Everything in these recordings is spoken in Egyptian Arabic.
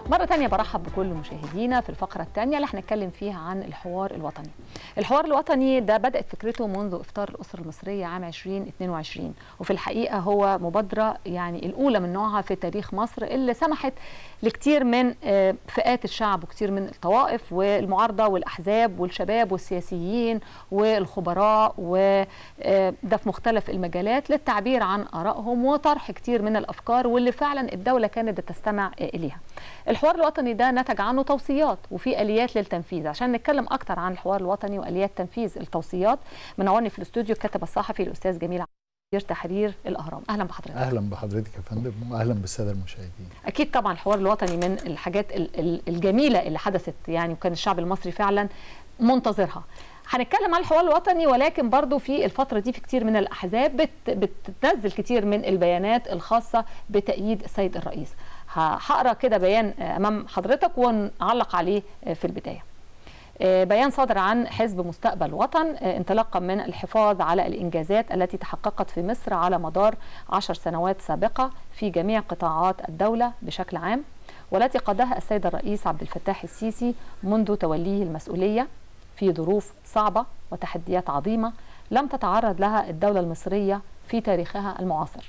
مرة تانية برحب بكل مشاهدينا في الفقرة الثانية اللي هنتكلم فيها عن الحوار الوطني. الحوار الوطني ده بدأت فكرته منذ إفطار الأسرة المصرية عام 2022 وفي الحقيقة هو مبادرة يعني الأولى من نوعها في تاريخ مصر اللي سمحت لكتير من فئات الشعب وكتير من الطوائف والمعارضة والأحزاب والشباب والسياسيين والخبراء وده في مختلف المجالات للتعبير عن آرائهم وطرح كتير من الأفكار واللي فعلا الدولة كانت بتستمع إليها. الحوار الوطني ده نتج عنه توصيات وفي اليات للتنفيذ عشان نتكلم اكتر عن الحوار الوطني واليات تنفيذ التوصيات منورني في الاستوديو الكاتب الصحفي الاستاذ جميل مدير تحرير الاهرام اهلا بحضرتك اهلا بحضرتك يا فندم واهلا بالساده المشاهدين اكيد طبعا الحوار الوطني من الحاجات الجميله اللي حدثت يعني وكان الشعب المصري فعلا منتظرها هنتكلم عن الحوار الوطني ولكن برضو في الفترة دي في كتير من الأحزاب بت بتنزل كتير من البيانات الخاصة بتأييد السيد الرئيس هقرا كده بيان امام حضرتك ونعلق عليه في البدايه. بيان صادر عن حزب مستقبل وطن انطلاقا من الحفاظ على الانجازات التي تحققت في مصر على مدار عشر سنوات سابقه في جميع قطاعات الدوله بشكل عام والتي قادها السيد الرئيس عبد الفتاح السيسي منذ توليه المسؤوليه في ظروف صعبه وتحديات عظيمه لم تتعرض لها الدوله المصريه في تاريخها المعاصر.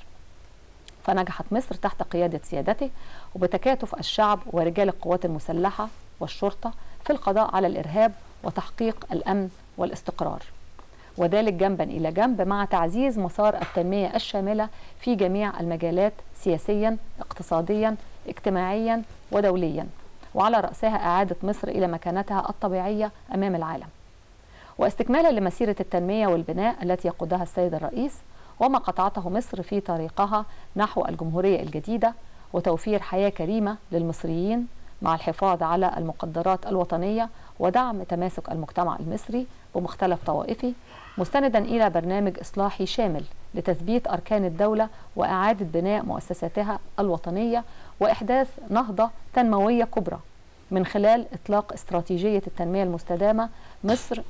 فنجحت مصر تحت قيادة سيادته وبتكاتف الشعب ورجال القوات المسلحة والشرطة في القضاء على الإرهاب وتحقيق الأمن والاستقرار وذلك جنبا إلى جنب مع تعزيز مسار التنمية الشاملة في جميع المجالات سياسيا اقتصاديا اجتماعيا ودوليا وعلى رأسها إعادة مصر إلى مكانتها الطبيعية أمام العالم واستكمالا لمسيرة التنمية والبناء التي يقودها السيد الرئيس وما قطعته مصر في طريقها نحو الجمهورية الجديدة وتوفير حياة كريمة للمصريين مع الحفاظ على المقدرات الوطنية ودعم تماسك المجتمع المصري بمختلف طوائفه مستندا إلى برنامج إصلاحي شامل لتثبيت أركان الدولة وإعادة بناء مؤسساتها الوطنية وإحداث نهضة تنموية كبرى من خلال إطلاق استراتيجية التنمية المستدامة مصر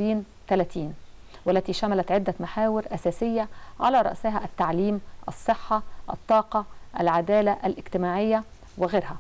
2030 والتي شملت عدة محاور أساسية على رأسها التعليم، الصحة، الطاقة، العدالة الاجتماعية وغيرها.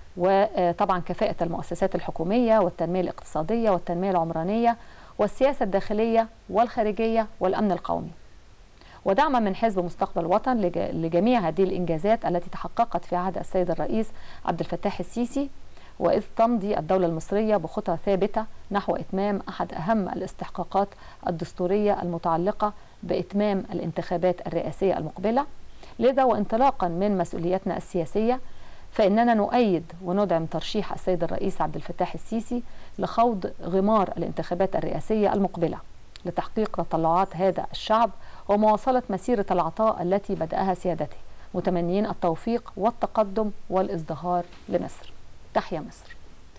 وطبعا كفاءة المؤسسات الحكومية والتنمية الاقتصادية والتنمية العمرانية والسياسة الداخلية والخارجية والأمن القومي. ودعما من حزب مستقبل وطن لجميع هذه الإنجازات التي تحققت في عهد السيد الرئيس عبد الفتاح السيسي وإذ تمضي الدولة المصرية بخطى ثابتة نحو إتمام أحد أهم الاستحقاقات الدستورية المتعلقة بإتمام الانتخابات الرئاسية المقبلة لذا وانطلاقا من مسؤولياتنا السياسية فإننا نؤيد وندعم ترشيح السيد الرئيس عبد الفتاح السيسي لخوض غمار الانتخابات الرئاسية المقبلة لتحقيق تطلعات هذا الشعب ومواصلة مسيرة العطاء التي بدأها سيادته متمنيين التوفيق والتقدم والازدهار لمصر تحيا مصر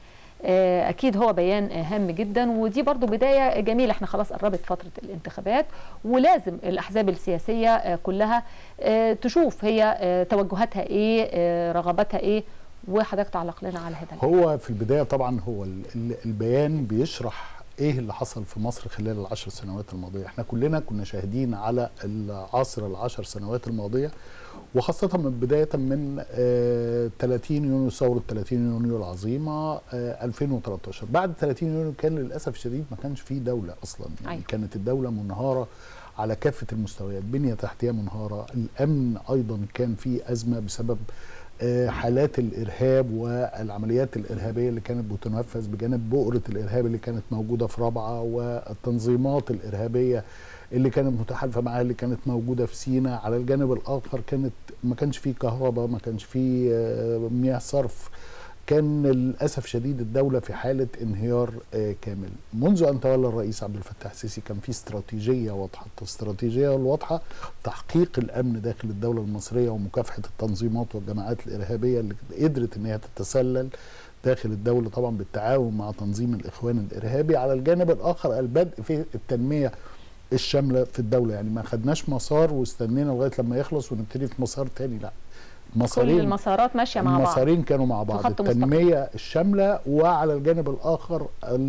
اكيد هو بيان هام جدا ودي برضو بدايه جميله احنا خلاص قربت فتره الانتخابات ولازم الاحزاب السياسيه كلها تشوف هي توجهاتها ايه رغباتها ايه وحضرتك تعلق لنا على هذا هو في البدايه طبعا هو البيان بيشرح ايه اللي حصل في مصر خلال العشر سنوات الماضيه احنا كلنا كنا شاهدين على العصر العشر سنوات الماضيه وخاصة من بداية من آه 30 يونيو ثورة 30 يونيو العظيمة آه 2013 بعد 30 يونيو كان للأسف الشديد ما كانش فيه دولة أصلا يعني أيوة. كانت الدولة منهارة على كافة المستويات بنية تحتية منهارة الأمن أيضا كان فيه أزمة بسبب آه حالات الإرهاب والعمليات الإرهابية اللي كانت بتنفذ بجانب بؤرة الإرهاب اللي كانت موجودة في رابعة والتنظيمات الإرهابية اللي كانت متحالفه معاها اللي كانت موجوده في سينا على الجانب الاخر كانت ما كانش فيه كهرباء ما كانش فيه مياه صرف كان للاسف شديد الدوله في حاله انهيار كامل منذ ان تولى الرئيس عبد الفتاح السيسي كان في استراتيجيه واضحه الاستراتيجيه الواضحه تحقيق الامن داخل الدوله المصريه ومكافحه التنظيمات والجماعات الارهابيه اللي قدرت ان هي تتسلل داخل الدوله طبعا بالتعاون مع تنظيم الاخوان الارهابي على الجانب الاخر البدء في التنميه الشامله في الدوله يعني ما خدناش مسار واستنينا لغايه لما يخلص ونبتدي في مسار تاني لا مسارين كل المسارات ماشيه مع بعض المسارين كانوا مع بعض التنميه مستقل. الشامله وعلى الجانب الاخر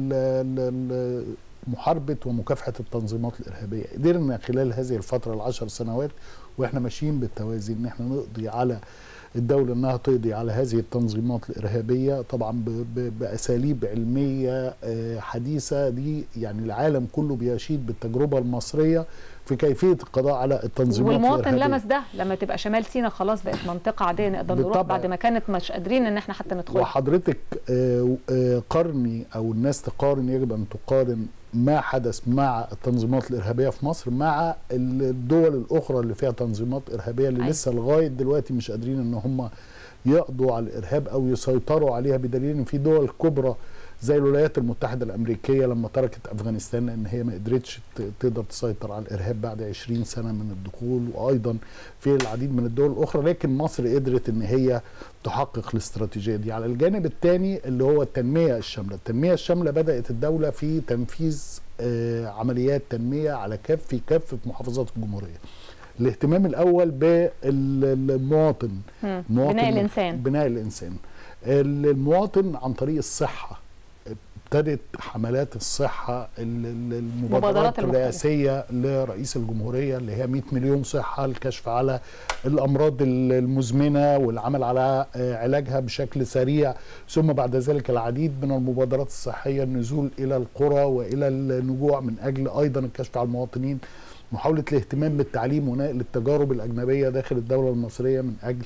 محاربه ومكافحه التنظيمات الارهابيه قدرنا خلال هذه الفتره العشر سنوات واحنا ماشيين بالتوازي ان احنا نقضي على الدولة أنها تقضي على هذه التنظيمات الإرهابية طبعا ب- ب- بأساليب علمية آه، حديثة دي يعني العالم كله بيشيد بالتجربة المصرية في كيفية القضاء على التنظيمات والمواطن الإرهابية لمس ده لما تبقى شمال سيناء خلاص بقت منطقه عاديه نقدر نروح بالطبع. بعد ما كانت مش قادرين ان احنا حتى ندخل وحضرتك آه، آه، قارني او الناس تقارن يجب ان تقارن ما حدث مع التنظيمات الارهابيه في مصر مع الدول الاخرى اللي فيها تنظيمات ارهابيه اللي أيوة. لسه لغايه دلوقتي مش قادرين ان هم يقضوا على الارهاب او يسيطروا عليها بدليل ان في دول كبرى زي الولايات المتحده الامريكيه لما تركت افغانستان لان هي ما قدرتش ت- تقدر تسيطر على الارهاب بعد 20 سنه من الدخول وايضا في العديد من الدول الاخرى لكن مصر قدرت ان هي تحقق الاستراتيجيه دي على الجانب الثاني اللي هو التنميه الشامله التنميه الشامله بدات الدوله في تنفيذ آه، عمليات تنميه على كافه في كافه محافظات الجمهوريه الاهتمام الاول بالمواطن مم. مواطن بناء الانسان بناء الانسان المواطن عن طريق الصحه ابتدت حملات الصحه ال- ال- المبادرات مبادرات المختلفة. الرئاسيه لرئيس الجمهوريه اللي هي 100 مليون صحه الكشف على الامراض ال- المزمنه والعمل على آه، علاجها بشكل سريع ثم بعد ذلك العديد من المبادرات الصحيه النزول الى القرى والى النجوع من اجل ايضا الكشف على المواطنين محاوله الاهتمام بالتعليم ونقل التجارب الاجنبيه داخل الدوله المصريه من اجل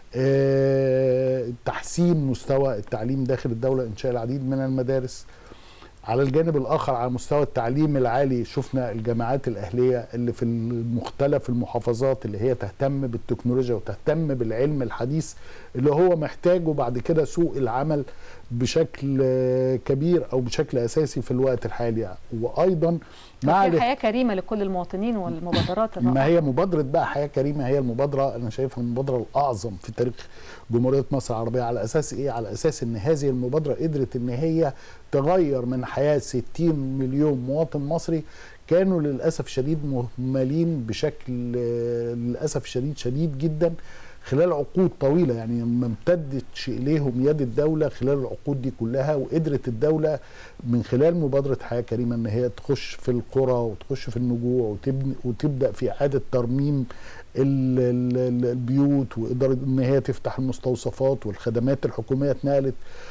آه، تحسين مستوى التعليم داخل الدوله انشاء العديد من المدارس على الجانب الاخر على مستوى التعليم العالي شفنا الجامعات الاهليه اللي في مختلف المحافظات اللي هي تهتم بالتكنولوجيا وتهتم بالعلم الحديث اللي هو محتاجه بعد كده سوق العمل بشكل آه، كبير او بشكل اساسي في الوقت الحالي وايضا مع في حياه كريمه لكل المواطنين والمبادرات الرائعة. ما هي مبادرة بقى حياة كريمة هي المبادرة أنا شايفها المبادرة الأعظم في تاريخ جمهورية مصر العربية على أساس إيه؟ على أساس إن هذه المبادرة قدرت إن هي تغير من حياة 60 مليون مواطن مصري كانوا للأسف الشديد مهملين بشكل آه، للأسف الشديد شديد جدا خلال عقود طويلة يعني ما امتدتش إليهم يد الدولة خلال العقود دي كلها وقدرت الدولة من خلال مبادرة حياة كريمة إن هي تخش في القرى وتخش في النجوع وتبني وتبدأ في إعادة ترميم ال- ال- ال- البيوت وإدارة إن هي تفتح المستوصفات والخدمات الحكومية اتنقلت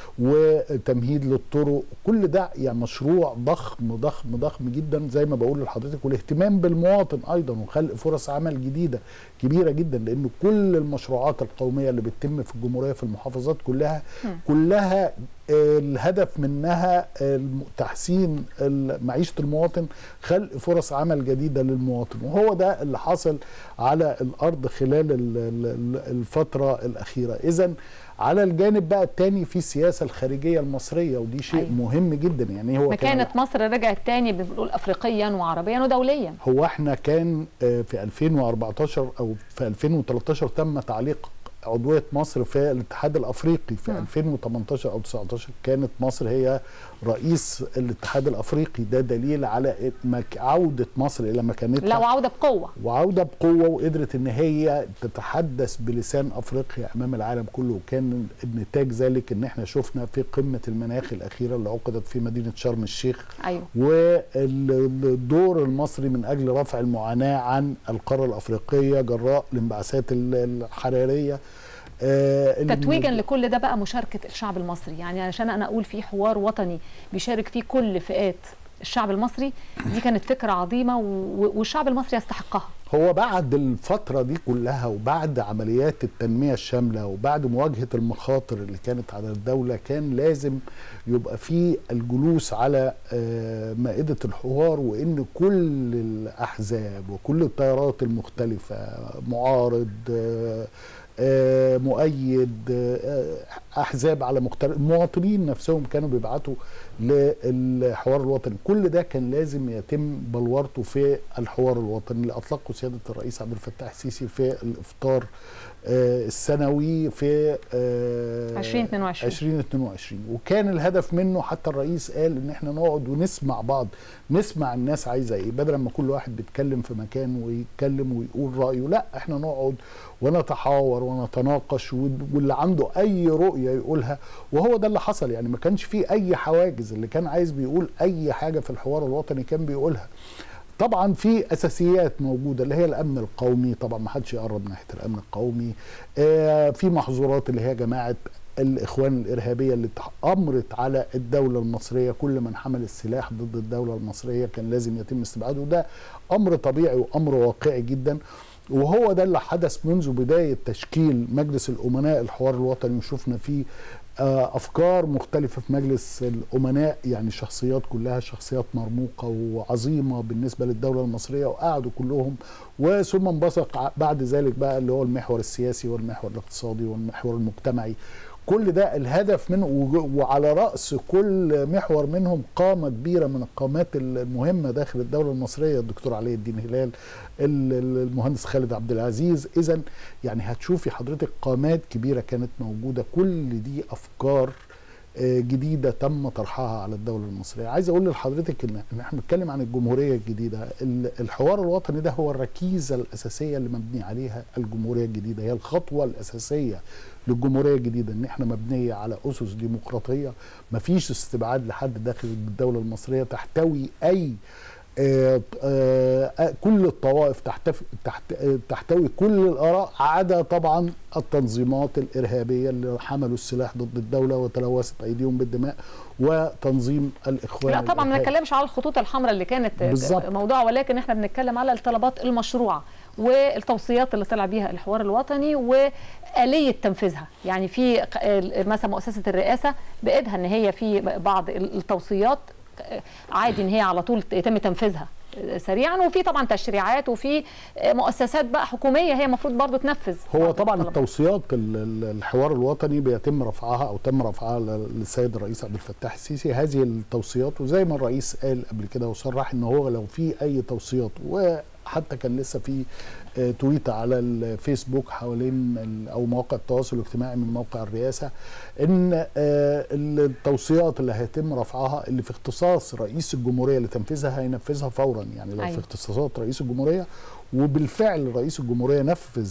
وتمهيد للطرق كل ده يعني مشروع ضخم ضخم ضخم جدا زي ما بقول لحضرتك والاهتمام بالمواطن ايضا وخلق فرص عمل جديده كبيره جدا لان كل المشروعات القوميه اللي بتتم في الجمهوريه في المحافظات كلها مم. كلها آه، الهدف منها الم- تحسين ال- معيشه المواطن خلق فرص عمل جديده للمواطن وهو ده اللي حصل على الارض خلال ال- ال- ال- الفتره الاخيره اذا على الجانب بقى الثاني في السياسه الخارجيه المصريه ودي شيء أيوة. مهم جدا يعني هو كان مكانة مصر رجعت تاني بنقول افريقيا وعربيا ودوليا هو احنا كان آه، في 2014 او في 2013 تم تعليق عضوية مصر في الاتحاد الافريقي في مم. 2018 او 19 كانت مصر هي رئيس الاتحاد الافريقي ده دليل على مك- عودة مصر الى مكانتها لا وعودة بقوة وعودة بقوة وقدرت ان هي تتحدث بلسان افريقيا امام العالم كله وكان نتاج ذلك ان احنا شفنا في قمة المناخ الاخيرة اللي عقدت في مدينة شرم الشيخ ايوه والدور المصري من اجل رفع المعاناه عن القاره الافريقيه جراء الانبعاثات ال- الحراريه آه، اللي تتويجا من- لكل ده بقى مشاركة الشعب المصري يعني علشان انا اقول في حوار وطني بيشارك فيه كل فئات الشعب المصري دي كانت فكرة عظيمة و- والشعب المصري يستحقها هو بعد الفتره دي كلها وبعد عمليات التنميه الشامله وبعد مواجهه المخاطر اللي كانت على الدوله كان لازم يبقى في الجلوس على آه، مائده الحوار وان كل الاحزاب وكل التيارات المختلفه معارض آه، آه، مؤيد آه، احزاب على مختلف المواطنين نفسهم كانوا بيبعتوا للحوار الوطني كل ده كان لازم يتم بلورته في الحوار الوطني اللي اطلقه سياده الرئيس عبد الفتاح السيسي في الافطار آه، السنوي في آه، 2022. 2022 وكان الهدف منه حتى الرئيس قال ان احنا نقعد ونسمع بعض نسمع الناس عايزه ايه بدل ما كل واحد بيتكلم في مكان ويتكلم ويقول رايه لا احنا نقعد ونتحاور ونتناقش واللي عنده اي رؤيه يقولها وهو ده اللي حصل يعني ما كانش فيه اي حواجز اللي كان عايز بيقول اي حاجه في الحوار الوطني كان بيقولها طبعا في اساسيات موجوده اللي هي الامن القومي طبعا ما حدش يقرب ناحيه الامن القومي آه في محظورات اللي هي جماعه الاخوان الارهابيه اللي امرت على الدوله المصريه كل من حمل السلاح ضد الدوله المصريه كان لازم يتم استبعاده وده امر طبيعي وامر واقعي جدا وهو ده اللي حدث منذ بدايه تشكيل مجلس الامناء الحوار الوطني وشفنا فيه افكار مختلفه في مجلس الامناء يعني شخصيات كلها شخصيات مرموقه وعظيمه بالنسبه للدوله المصريه وقعدوا كلهم وثم انبثق بعد ذلك بقى اللي هو المحور السياسي والمحور الاقتصادي والمحور المجتمعي كل ده الهدف منه وعلى راس كل محور منهم قامه كبيره من القامات المهمه داخل الدوله المصريه الدكتور علي الدين هلال المهندس خالد عبد العزيز اذا يعني هتشوفي حضرتك قامات كبيره كانت موجوده كل دي افكار جديده تم طرحها على الدوله المصريه عايز اقول لحضرتك ان احنا بنتكلم عن الجمهوريه الجديده الحوار الوطني ده هو الركيزه الاساسيه اللي مبني عليها الجمهوريه الجديده هي الخطوه الاساسيه للجمهوريه الجديده ان احنا مبنيه على اسس ديمقراطيه مفيش استبعاد لحد داخل الدوله المصريه تحتوي اي آآ آآ كل الطوائف تحتف تحت تحتوي كل الاراء عدا طبعا التنظيمات الارهابيه اللي حملوا السلاح ضد الدوله وتلوثت ايديهم بالدماء وتنظيم الاخوان لا طبعا ما بنتكلمش على الخطوط الحمراء اللي كانت بالزبط. موضوع ولكن احنا بنتكلم على الطلبات المشروعه والتوصيات اللي طلع بيها الحوار الوطني وآلية تنفيذها يعني في مثلا مؤسسة الرئاسة بإيدها ان هي في بعض التوصيات عادي ان هي على طول يتم تنفيذها سريعا وفي طبعا تشريعات وفي مؤسسات بقى حكوميه هي المفروض برضو تنفذ هو طبعا التوصيات الحوار الوطني بيتم رفعها او تم رفعها للسيد الرئيس عبد الفتاح السيسي هذه التوصيات وزي ما الرئيس قال قبل كده وصرح ان هو لو في اي توصيات وحتى كان لسه في تويته على الفيسبوك حوالين او مواقع التواصل الاجتماعي من موقع الرئاسه ان التوصيات اللي هيتم رفعها اللي في اختصاص رئيس الجمهوريه لتنفيذها هينفذها فورا يعني لو أيوة. في اختصاصات رئيس الجمهوريه وبالفعل رئيس الجمهوريه نفذ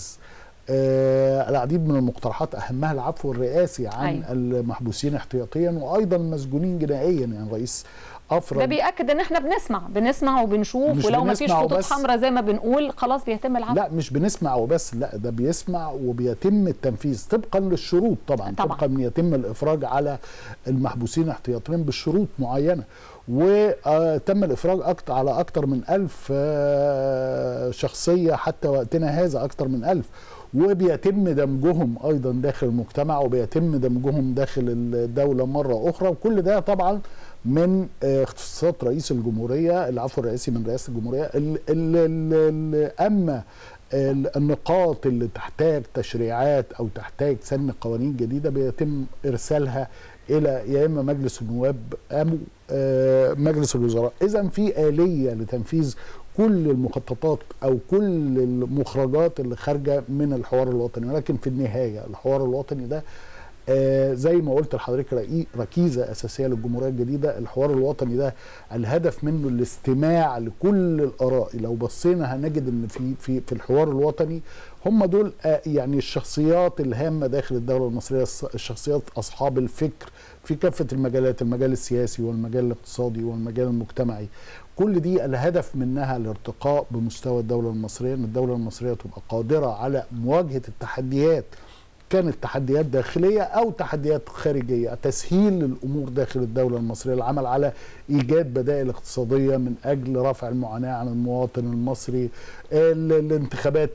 آه العديد من المقترحات اهمها العفو الرئاسي عن أيوة. المحبوسين احتياطيا وايضا المسجونين جنائيا يعني رئيس افرض ده بياكد ان احنا بنسمع بنسمع وبنشوف ولو ما فيش خطوط حمراء زي ما بنقول خلاص بيتم العمل لا مش بنسمع وبس لا ده بيسمع وبيتم التنفيذ طبقا للشروط طبعا, طبعا. طبقا يتم الافراج على المحبوسين احتياطيا بشروط معينه وتم الافراج أكتر على اكثر من ألف شخصيه حتى وقتنا هذا اكثر من ألف وبيتم دمجهم ايضا داخل المجتمع وبيتم دمجهم داخل الدوله مره اخرى وكل ده طبعا من اختصاصات رئيس الجمهوريه العفو الرئاسي من رئاسه الجمهوريه ال ال ال اما النقاط اللي تحتاج تشريعات او تحتاج سن قوانين جديده بيتم ارسالها الى يا اما مجلس النواب او مجلس الوزراء اذا في اليه لتنفيذ كل المخططات او كل المخرجات اللي خارجه من الحوار الوطني ولكن في النهايه الحوار الوطني ده آه زي ما قلت لحضرتك ركيزه اساسيه للجمهوريه الجديده الحوار الوطني ده الهدف منه الاستماع لكل الاراء لو بصينا هنجد ان في في في الحوار الوطني هم دول آه يعني الشخصيات الهامه داخل الدوله المصريه الشخصيات اصحاب الفكر في كافه المجالات المجال السياسي والمجال الاقتصادي والمجال المجتمعي كل دي الهدف منها الارتقاء بمستوى الدوله المصريه ان الدوله المصريه تبقى قادره على مواجهه التحديات كانت تحديات داخليه او تحديات خارجيه تسهيل الامور داخل الدوله المصريه العمل على ايجاد بدائل اقتصاديه من اجل رفع المعاناه عن المواطن المصري الانتخابات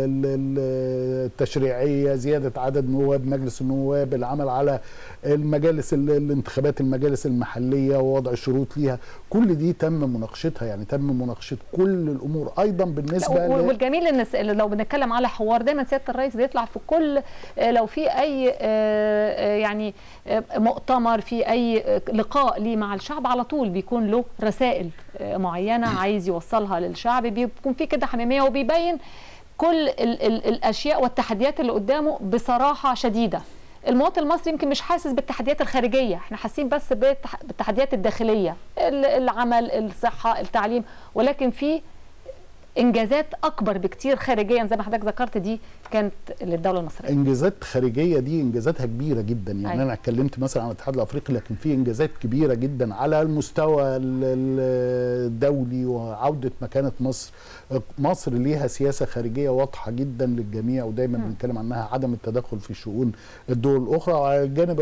التشريعيه زياده عدد نواب مجلس النواب العمل على المجالس الانتخابات المجالس المحليه ووضع شروط ليها كل دي تم مناقشتها يعني تم مناقشه كل الامور ايضا بالنسبه والجميل ان لو بنتكلم على حوار دايما سياده الرئيس بيطلع في كل لو في اي يعني مؤتمر في اي لقاء ليه مع الشعب على طول بيكون له رسائل معينه عايز يوصلها للشعب بيكون في كده حميميه وبيبين كل ال ال الاشياء والتحديات اللي قدامه بصراحه شديده المواطن المصري يمكن مش حاسس بالتحديات الخارجيه احنا حاسين بس بالتحديات الداخليه العمل الصحه التعليم ولكن في انجازات اكبر بكتير خارجيا زي ما حضرتك ذكرت دي كانت للدوله المصريه انجازات خارجيه دي انجازاتها كبيره جدا يعني أيوة. انا اتكلمت مثلا عن الاتحاد الافريقي لكن في انجازات كبيره جدا على المستوى ال- ال- الدولي وعوده مكانه مصر مصر ليها سياسه خارجيه واضحه جدا للجميع ودايما مم. بنتكلم عنها عدم التدخل في شؤون الدول الاخرى وعلى الجانب